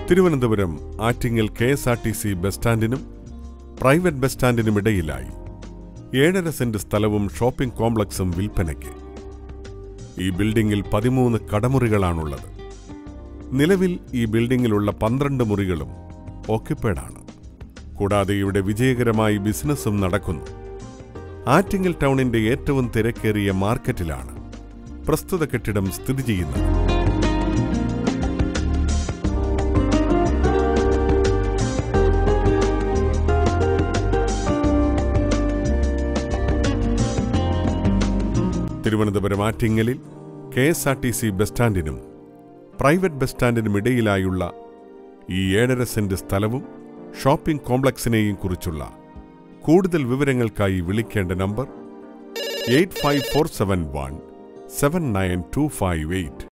Thiruvananthapuram Attingal K S R T C bus സ്റ്റാൻഡിനും private bus സ്റ്റാൻഡിനുമിടയിലായി ഏഴര സെന്റ് സ്ഥലവും ഷോപ്പിംഗ് കോംപ്ലക്സും വിൽപ്പനയ്ക്ക് ഈ ബിൽഡിംഗിൽ പതിമൂന്ന് കടമുറികളാണുള്ളത് നിലവിൽ ഈ ബിൽഡിംഗിലുള്ള പന്ത്രണ്ട് മുറികളും ഓക്യുപ്പൈഡാണ് കൂടാതെ ഇവിടെ വിജയകരമായി ബിസിനസ്സും നടക്കുന്നു ആറ്റിങ്ങൽ ടൗണിന്റെ ഏറ്റവും തിരക്കേറിയ മാർക്കറ്റിലാണ് പ്രസ്തുത കെട്ടിടം സ്ഥിതി ചെയ്യുന്നത് തിരുവനന്തപുരം ആറ്റിങ്ങലിൽ K S R T C bus സ്റ്റാൻഡിനും പ്രൈവറ്റ് ബസ് സ്റ്റാൻഡിനും ഇടയിലായുള്ള ഈ ഏഴര സെന്റ് സ്ഥലവും ഷോപ്പിംഗ് കോംപ്ലക്സിനെയും കുറിച്ചുള്ള കൂടുതൽ വിവരങ്ങൾക്കായി വിളിക്കേണ്ട number eight five four seven one seven nine two five eight